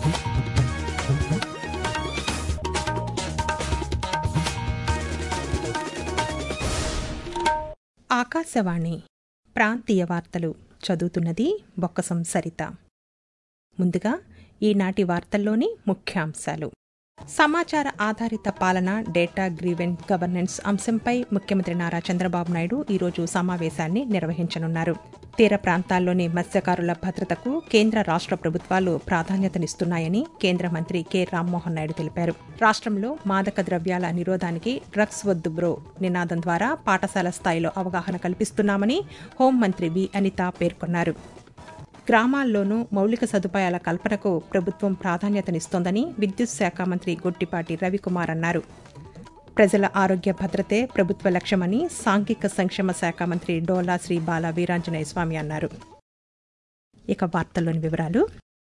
ఆకాశవాణి ప్రాంతీయ వార్తలు చదువుతున్నది బొక్కసం సరిత ముందుగా ఈనాటి వార్తల్లోని ముఖ్యాంశాలు సమాచార ఆధారిత పాలన డేటా గ్రీవెన్ గవర్నెన్స్ అంశంపై ముఖ్యమంత్రి నారా చంద్రబాబు నాయుడు ఈరోజు సమావేశాన్ని నిర్వహించనున్నారు తీర ప్రాంతాల్లోని మత్స్యకారుల భద్రతకు కేంద్ర రాష్ట్ర ప్రభుత్వాలు ప్రాధాన్యతనిస్తున్నాయని కేంద్ర మంత్రి కె రామ్మోహన్ నాయుడు తెలిపారు రాష్ట్రంలో మాదక ద్రవ్యాల నిరోధానికి డ్రగ్స్ వద్దు బ్రో నినాదం ద్వారా పాఠశాల స్థాయిలో అవగాహన కల్పిస్తున్నామని హోంమంత్రి వి అనిత పేర్కొన్నారు గ్రామాల్లోనూ మౌలిక సదుపాయాల కల్పనకు ప్రభుత్వం ప్రాధాన్యతనిస్తోందని విద్యుత్ శాఖ మంత్రి గొట్టిపాటి రవికుమార్ అన్నారు ప్రజల ఆరోగ్య భద్రతే ప్రభుత్వ లక్ష్యమని సాంఘిక సంక్షేమ శాఖ మంత్రి డోలా శ్రీ బాల వీరాంజనేయ స్వామి అన్నారు ఇక వార్తల్లోని వివరాలు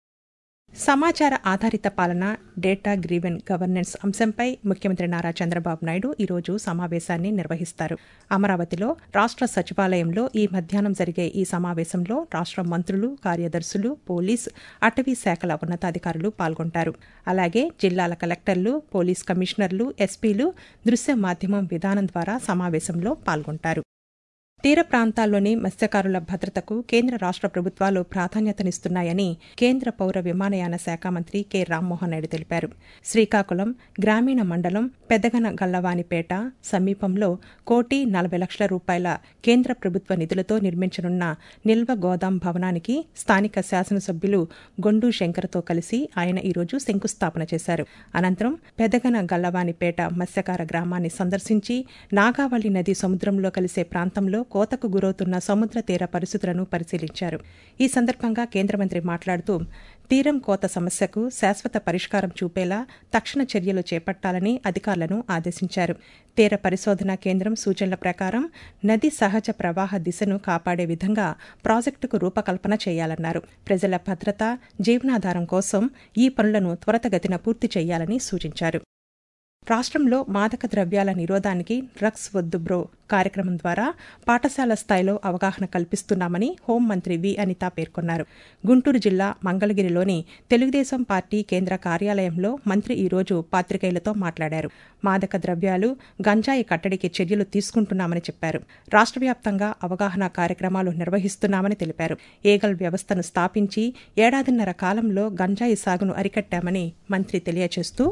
సమాచార ఆధారిత పాలన డేటా గ్రీవెన్ గవర్నెన్స్ అంశంపై ముఖ్యమంత్రి నారా చంద్రబాబు నాయుడు ఈరోజు సమావేశాన్ని నిర్వహిస్తారు అమరావతిలో రాష్ట్ర సచివాలయంలో ఈ మధ్యాహ్నం జరిగే ఈ సమావేశంలో రాష్ట్ర మంత్రులు కార్యదర్శులు పోలీస్ అటవీ శాఖల ఉన్నతాధికారులు పాల్గొంటారు అలాగే జిల్లాల కలెక్టర్లు పోలీస్ కమిషనర్లు ఎస్పీలు దృశ్య మాధ్యమం విధానం ద్వారా సమావేశంలో పాల్గొంటారు తీర ప్రాంతాల్లోని మత్స్యకారుల భద్రతకు కేంద్ర రాష్ట్ర ప్రభుత్వాలు ప్రాధాన్యతనిస్తున్నాయని కేంద్ర పౌర విమానయాన శాఖ మంత్రి కె రామ్మోహన్ నాయుడు తెలిపారు శ్రీకాకుళం గ్రామీణ మండలం పెదగన గల్లవానిపేట సమీపంలో కోటి నలభై లక్షల రూపాయల కేంద్ర ప్రభుత్వ నిధులతో నిర్మించనున్న నిల్వ గోదాం భవనానికి స్థానిక శాసనసభ్యులు గొండు శంకర్తో కలిసి ఆయన ఈరోజు శంకుస్థాపన చేశారు అనంతరం పెదగన గల్లవానిపేట మత్స్యకార గ్రామాన్ని సందర్శించి నాగావళి నది సముద్రంలో కలిసే ప్రాంతంలో కోతకు గురవుతున్న సముద్ర తీర పరిస్థితులను పరిశీలించారు ఈ సందర్భంగా కేంద్ర మంత్రి మాట్లాడుతూ తీరం కోత సమస్యకు శాశ్వత పరిష్కారం చూపేలా తక్షణ చర్యలు చేపట్టాలని అధికారులను ఆదేశించారు తీర పరిశోధనా కేంద్రం సూచనల ప్రకారం నది సహజ ప్రవాహ దిశను కాపాడే విధంగా ప్రాజెక్టుకు రూపకల్పన చేయాలన్నారు ప్రజల భద్రత జీవనాధారం కోసం ఈ పనులను త్వరతగతిన పూర్తి చేయాలని సూచించారు రాష్ట్రంలో మాదక ద్రవ్యాల నిరోధానికి డ్రగ్స్ వద్దు బ్రో కార్యక్రమం ద్వారా పాఠశాల స్థాయిలో అవగాహన కల్పిస్తున్నామని హోంమంత్రి వి అనిత పేర్కొన్నారు గుంటూరు జిల్లా మంగళగిరిలోని తెలుగుదేశం పార్టీ కేంద్ర కార్యాలయంలో మంత్రి ఈరోజు పాత్రికేయులతో మాట్లాడారు మాదక ద్రవ్యాలు గంజాయి కట్టడికి చర్యలు తీసుకుంటున్నామని చెప్పారు రాష్ట్ర వ్యాప్తంగా అవగాహన కార్యక్రమాలు నిర్వహిస్తున్నామని తెలిపారు ఏగల్ వ్యవస్థను స్థాపించి ఏడాదిన్నర కాలంలో గంజాయి సాగును అరికట్టామని మంత్రి తెలియజేస్తూ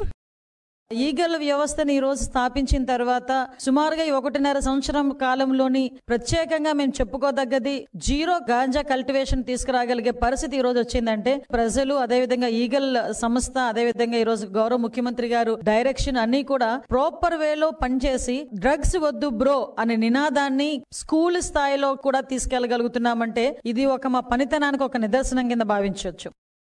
ఈగల్ వ్యవస్థను ఈ రోజు స్థాపించిన తర్వాత సుమారుగా ఈ ఒకటిన్నర సంవత్సరం కాలంలోని ప్రత్యేకంగా మేము చెప్పుకోదగ్గది జీరో గాంజా కల్టివేషన్ తీసుకురాగలిగే పరిస్థితి ఈ రోజు వచ్చిందంటే ప్రజలు అదేవిధంగా ఈగల్ సంస్థ అదేవిధంగా ఈ రోజు గౌరవ ముఖ్యమంత్రి గారు డైరెక్షన్ అన్ని కూడా ప్రాపర్ వేలో పనిచేసి డ్రగ్స్ వద్దు బ్రో అనే నినాదాన్ని స్కూల్ స్థాయిలో కూడా తీసుకెళ్లగలుగుతున్నామంటే ఇది ఒక మా పనితనానికి ఒక నిదర్శనం కింద భావించవచ్చు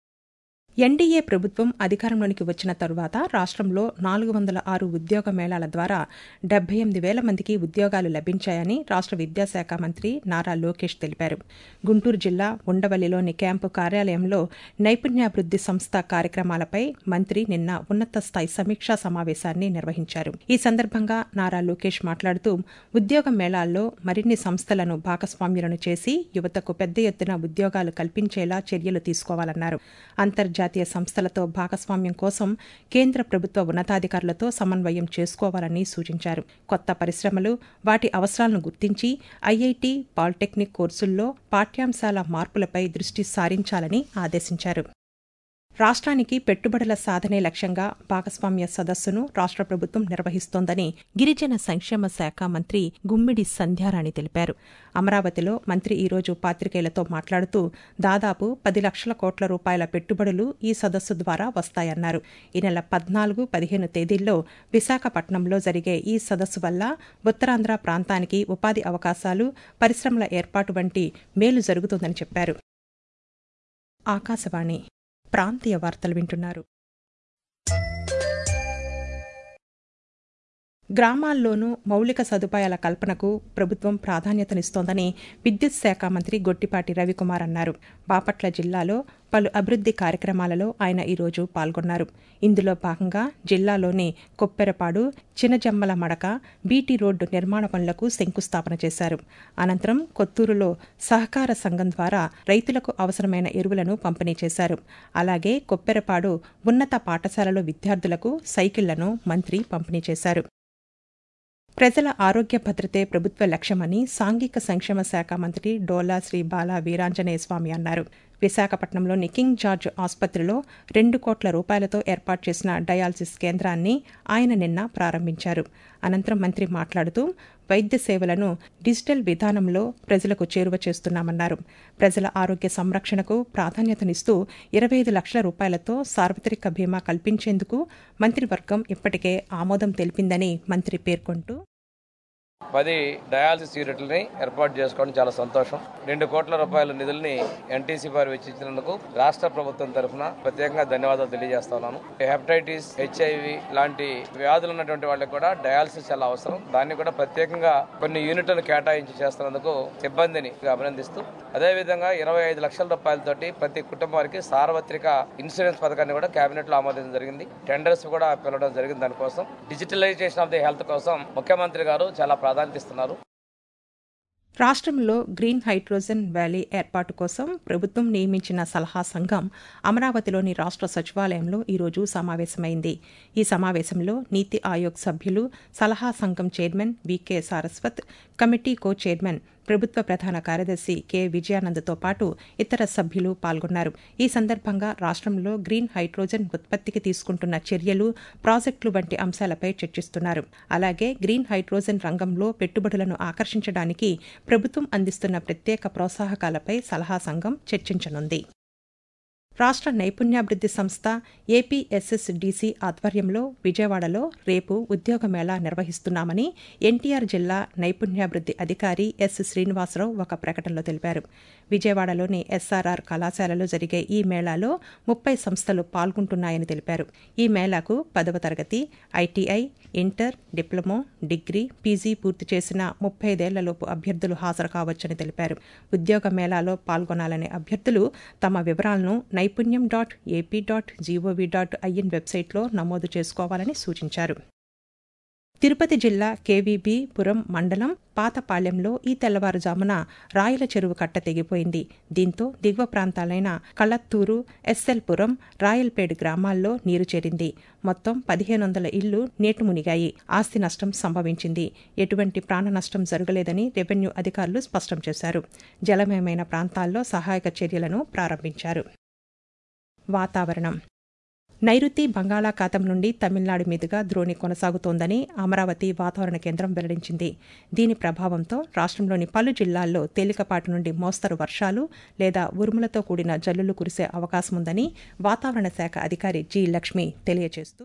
ఎన్డీఏ ప్రభుత్వం అధికారంలోనికి వచ్చిన తరువాత రాష్ట్రంలో నాలుగు వందల ఆరు ఉద్యోగ మేళాల ద్వారా డెబ్బై ఎనిమిది వేల మందికి ఉద్యోగాలు లభించాయని రాష్ట్ర విద్యాశాఖ మంత్రి నారా లోకేష్ తెలిపారు గుంటూరు జిల్లా ఉండవల్లిలోని క్యాంపు కార్యాలయంలో నైపుణ్యాభివృద్ది సంస్థ కార్యక్రమాలపై మంత్రి నిన్న ఉన్నత స్థాయి సమీక్షా సమావేశాన్ని నిర్వహించారు ఈ సందర్భంగా నారా లోకేష్ మాట్లాడుతూ ఉద్యోగ మేళాల్లో మరిన్ని సంస్థలను భాగస్వామ్యులను చేసి యువతకు పెద్ద ఎత్తున ఉద్యోగాలు కల్పించేలా చర్యలు తీసుకోవాలన్నారు అంతర్జాతీయ సంస్థలతో భాగస్వామ్యం కోసం కేంద్ర ప్రభుత్వ ఉన్నతాధికారులతో సమన్వయం చేసుకోవాలని సూచించారు కొత్త పరిశ్రమలు వాటి అవసరాలను గుర్తించి ఐఐటి పాలిటెక్నిక్ కోర్సుల్లో పాఠ్యాంశాల మార్పులపై దృష్టి సారించాలని ఆదేశించారు రాష్ట్రానికి పెట్టుబడుల సాధనే లక్ష్యంగా భాగస్వామ్య సదస్సును రాష్ట్ర ప్రభుత్వం నిర్వహిస్తోందని గిరిజన సంక్షేమ శాఖ మంత్రి గుమ్మిడి సంధ్యారాణి తెలిపారు అమరావతిలో మంత్రి ఈరోజు పాత్రికేయులతో మాట్లాడుతూ దాదాపు పది లక్షల కోట్ల రూపాయల పెట్టుబడులు ఈ సదస్సు ద్వారా వస్తాయన్నారు ఈ నెల పద్నాలుగు పదిహేను తేదీల్లో విశాఖపట్నంలో జరిగే ఈ సదస్సు వల్ల ఉత్తరాంధ్ర ప్రాంతానికి ఉపాధి అవకాశాలు పరిశ్రమల ఏర్పాటు వంటి మేలు జరుగుతుందని చెప్పారు ఆకాశవాణి ప్రాంతీయ వార్తలు వింటున్నారు గ్రామాల్లోనూ మౌలిక సదుపాయాల కల్పనకు ప్రభుత్వం ప్రాధాన్యతనిస్తోందని విద్యుత్ శాఖ మంత్రి గొట్టిపాటి రవికుమార్ అన్నారు బాపట్ల జిల్లాలో పలు అభివృద్ది కార్యక్రమాలలో ఆయన ఈరోజు పాల్గొన్నారు ఇందులో భాగంగా జిల్లాలోని కొప్పెరపాడు చినజమ్మల మడక బీటీ రోడ్డు నిర్మాణ పనులకు శంకుస్థాపన చేశారు అనంతరం కొత్తూరులో సహకార సంఘం ద్వారా రైతులకు అవసరమైన ఎరువులను పంపిణీ చేశారు అలాగే కొప్పెరపాడు ఉన్నత పాఠశాలలో విద్యార్థులకు సైకిళ్లను మంత్రి పంపిణీ చేశారు ప్రజల ఆరోగ్య భద్రతే ప్రభుత్వ లక్ష్యమని సాంఘిక సంక్షేమ శాఖ మంత్రి డోలా శ్రీ బాలా వీరాంజనేయ స్వామి అన్నారు విశాఖపట్నంలోని కింగ్ జార్జ్ ఆసుపత్రిలో రెండు కోట్ల రూపాయలతో ఏర్పాటు చేసిన డయాలసిస్ కేంద్రాన్ని ఆయన నిన్న ప్రారంభించారు అనంతరం మంత్రి మాట్లాడుతూ వైద్య సేవలను డిజిటల్ విధానంలో ప్రజలకు చేరువ చేస్తున్నామన్నారు ప్రజల ఆరోగ్య సంరక్షణకు ప్రాధాన్యతనిస్తూ ఇరవై ఐదు లక్షల రూపాయలతో సార్వత్రిక బీమా కల్పించేందుకు మంత్రివర్గం ఇప్పటికే ఆమోదం తెలిపిందని మంత్రి పేర్కొంటూ పది డయాలసిస్ యూనిట్లని ఏర్పాటు చేసుకోవడం చాలా సంతోషం రెండు కోట్ల రూపాయల నిధుల్ని ఎన్టీసీ వారు వెచ్చించినందుకు రాష్ట్ర ప్రభుత్వం తరఫున ప్రత్యేకంగా ధన్యవాదాలు తెలియజేస్తున్నాను హెపటైటిస్ హెచ్ఐవి లాంటి వ్యాధులు ఉన్నటువంటి వాళ్ళకి కూడా డయాలసిస్ చాలా అవసరం దాన్ని కూడా ప్రత్యేకంగా కొన్ని యూనిట్లను కేటాయించి చేస్తున్నందుకు సిబ్బందిని అభినందిస్తూ అదేవిధంగా ఇరవై ఐదు లక్షల రూపాయలతోటి ప్రతి కుటుంబానికి సార్వత్రిక ఇన్సూరెన్స్ పథకాన్ని కూడా కేబినెట్ లో ఆమోదించడం జరిగింది టెండర్స్ కూడా పిలవడం జరిగింది దానికోసం డిజిటలైజేషన్ ఆఫ్ ది హెల్త్ కోసం ముఖ్యమంత్రి గారు చాలా ప్రాధాన్యత ఇస్తున్నారు రాష్ట్రంలో గ్రీన్ హైడ్రోజన్ వ్యాలీ ఏర్పాటు కోసం ప్రభుత్వం నియమించిన సలహా సంఘం అమరావతిలోని రాష్ట్ర సచివాలయంలో ఈరోజు సమావేశమైంది ఈ సమావేశంలో నీతి ఆయోగ్ సభ్యులు సలహా సంఘం chairman V K Saraswat committee co chairman ప్రభుత్వ ప్రధాన కార్యదర్శి కె విజయానంద్తో పాటు ఇతర సభ్యులు పాల్గొన్నారు ఈ సందర్భంగా రాష్ట్రంలో గ్రీన్ హైడ్రోజన్ ఉత్పత్తికి తీసుకుంటున్న చర్యలు ప్రాజెక్టులు వంటి అంశాలపై చర్చిస్తున్నారు అలాగే గ్రీన్ హైడ్రోజన్ రంగంలో పెట్టుబడులను ఆకర్షించడానికి ప్రభుత్వం అందిస్తున్న ప్రత్యేక ప్రోత్సాహకాలపై సలహా సంఘం చర్చించనుంది రాష్ట్ర నైపుణ్యాభివృద్ధి సంస్థ ఏపీఎస్ఎస్డిసి ఆధ్వర్యంలో విజయవాడలో రేపు ఉద్యోగ మేళా నిర్వహిస్తున్నామని ఎన్టీఆర్ జిల్లా నైపుణ్యాభివృద్ధి అధికారి ఎస్ శ్రీనివాసరావు ఒక ప్రకటనలో తెలిపారు విజయవాడలోని ఎస్ఆర్ఆర్ కళాశాలలో జరిగే ఈ మేళాలో ముప్పై సంస్థలు పాల్గొంటున్నాయని తెలిపారు ఈ మేళాకు పదవ తరగతి ITI inter diploma degree PG పూర్తి చేసిన ముప్పై ఐదేళ్లలోపు అభ్యర్థులు హాజరు కావచ్చని తెలిపారు ఉద్యోగ మేళాలో పాల్గొనాలనే అభ్యర్థులు తమ వివరాలను naipunyam dot AP dot gov dot IN వెబ్సైట్లో నమోదు చేసుకోవాలని సూచించారు తిరుపతి జిల్లా కేవీబీ పురం మండలం పాతపాలెంలో ఈ తెల్లవారుజామున రాయల చెరువు కట్ట తెగిపోయింది దీంతో దిగువ ప్రాంతాలైన కళత్తూరు ఎస్ఎల్పురం రాయల్పేడ్ గ్రామాల్లో నీరు చేరింది మొత్తం పదిహేను వందల ఇళ్లు నీట మునిగాయి ఆస్తి నష్టం సంభవించింది ఎటువంటి ప్రాణ నష్టం జరగలేదని రెవెన్యూ అధికారులు స్పష్టం చేశారు జలమయమైన ప్రాంతాల్లో సహాయక చర్యలను ప్రారంభించారు వాతావరణం నైరుతి బంగాళాఖాతం నుండి తమిళనాడు మీదుగా ద్రోణి కొనసాగుతోందని అమరావతి వాతావరణ కేంద్రం వెల్లడించింది దీని ప్రభావంతో రాష్ట్రంలోని పలు జిల్లాల్లో తేలికపాటి నుండి మోస్తరు వర్షాలు లేదా ఉరుములతో కూడిన జల్లులు కురిసే అవకాశముందని వాతావరణ శాఖ అధికారి జి లక్ష్మి తెలియజేస్తూ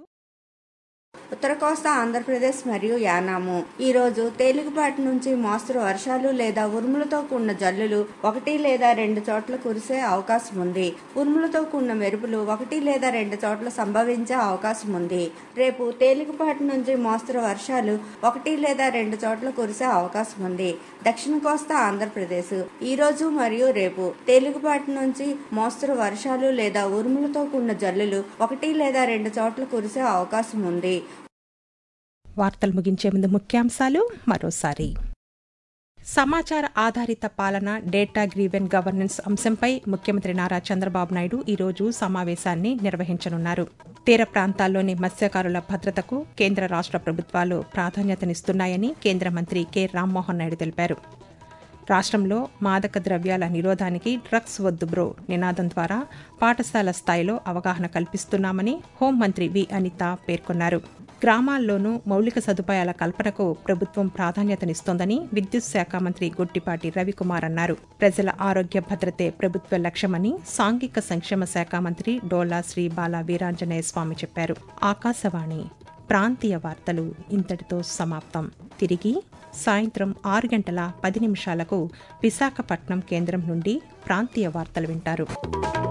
ఉత్తర కోస్తా ఆంధ్రప్రదేశ్ మరియు యానాము ఈ రోజు తేలికపాటి నుంచి మోస్తరు వర్షాలు లేదా ఉరుములతో కూడిన జల్లులు ఒకటి లేదా రెండు చోట్ల కురిసే అవకాశం ఉంది ఉరుములతో కూడిన మెరుపులు ఒకటి లేదా రెండు చోట్ల సంభవించే అవకాశం ఉంది రేపు తేలికపాటి నుంచి మోస్తరు వర్షాలు ఒకటి లేదా రెండు చోట్ల కురిసే అవకాశం ఉంది దక్షిణ కోస్తా ఆంధ్రప్రదేశ్ ఈ రోజు మరియు రేపు తేలికపాటి నుంచి మోస్తరు వర్షాలు లేదా ఉరుములతో కూడిన జల్లులు ఒకటి లేదా రెండు చోట్ల కురిసే అవకాశం ఉంది వార్తలు ముగించే ముందు ముఖ్యాంశాలు మరోసారి సమాచార ఆధారిత పాలన డేటా గ్రీవెన్ గవర్నెన్స్ అంశంపై ముఖ్యమంత్రి నారా చంద్రబాబు నాయుడు ఈరోజు సమావేశాన్ని నిర్వహించనున్నారు తీర ప్రాంతాల్లోని మత్స్యకారుల భద్రతకు కేంద్ర రాష్ట్ర ప్రభుత్వాలు ప్రాధాన్యతనిస్తున్నాయని కేంద్ర మంత్రి కె రామ్మోహన్ నాయుడు తెలిపారు రాష్ట్రంలో మాదక ద్రవ్యాల నిరోధానికి డ్రగ్స్ వద్దు బ్రో నినాదం ద్వారా పాఠశాల స్థాయిలో అవగాహన కల్పిస్తున్నామని హోంమంత్రి వి అనిత పేర్కొన్నారు గ్రామాల్లోనూ మౌలిక సదుపాయాల కల్పనకు ప్రభుత్వం ప్రాధాన్యతనిస్తోందని విద్యుత్ శాఖ మంత్రి గొట్టిపాటి రవికుమార్ అన్నారు ప్రజల ఆరోగ్య భద్రతే ప్రభుత్వ లక్ష్యమని సాంఘిక సంక్షేమ శాఖ మంత్రి డోలా శ్రీ బాల వీరాంజనేయ స్వామి చెప్పారు ఆకాశవాణి ప్రాంతీయ వార్తలు ఇంతటితో సమాప్తం తిరిగి సాయంత్రం ఆరు గంటల పది నిమిషాలకు విశాఖపట్నం కేంద్రం నుండి ప్రాంతీయ వార్తలు వింటారు